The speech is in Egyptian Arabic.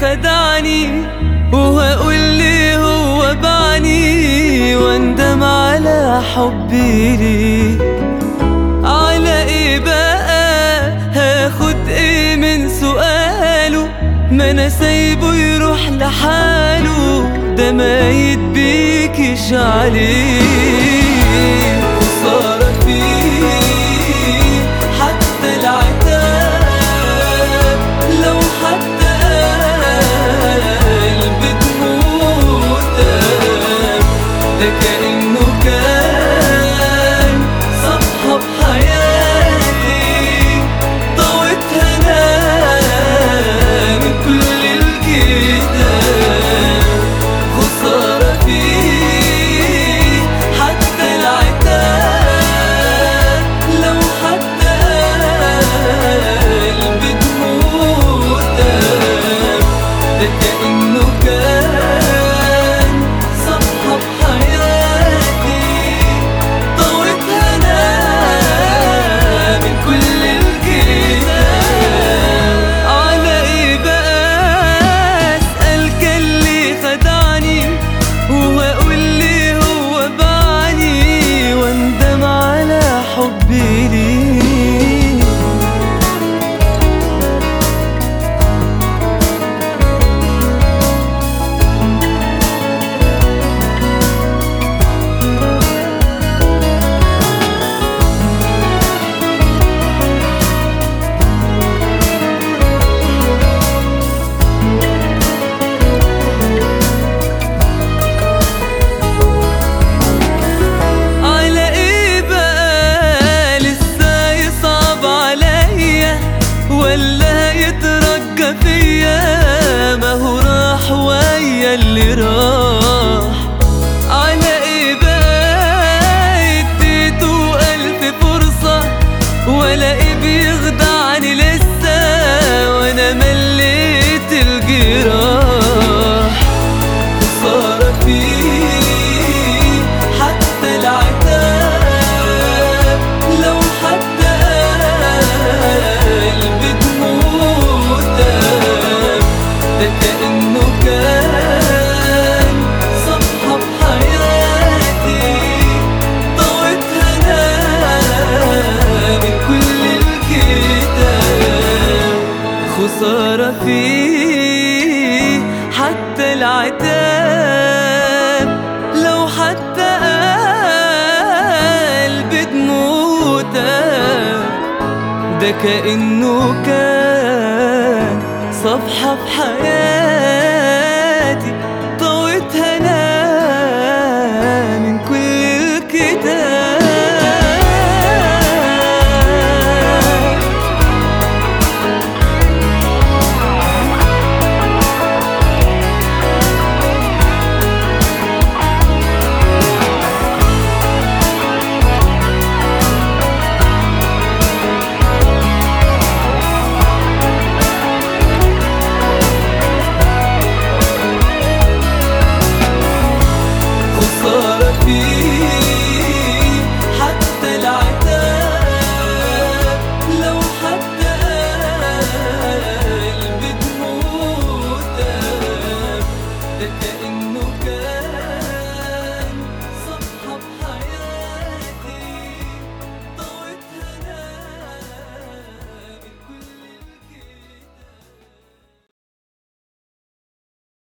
خدعني وهقول لي هو بعني واندم على حبي ليه على ايه بقى هاخد ايه من سؤاله ما انا سايبه يروح لحاله ده ما يتبيكش عليه خسارة فيه حتى العتاب لو حتى قلبي تموت ده كأنه كان صفحة بحياتي ضويتها أنا من كل الكتاب خسارة فيه حتى العتاب لو حتى قلبي تموت ده كأنه كان صفحة بحياتي ضويتها أنا من كل الكتاب على إيه بقى أسأل كان ليه خدعني وأقول لي هو باعني واندم على حبي ليه على ايه بقى لسه يصعب عليا ولا يترجى فيا ما هو راح ويا اللي راح على ايه بقى اديته الف فرصة ولا ايه بيخدعني لسه وانا مليت الجراح خسارة فيه حتى العتاب لو حتى قلبي تموت ده كأنه كان صفحة بحياتي ضويتها أنا من كل الكتاب خسارة فيه حتى العتاب لو حتى قلبي تموت ده كأنه كان صفحة في حياتي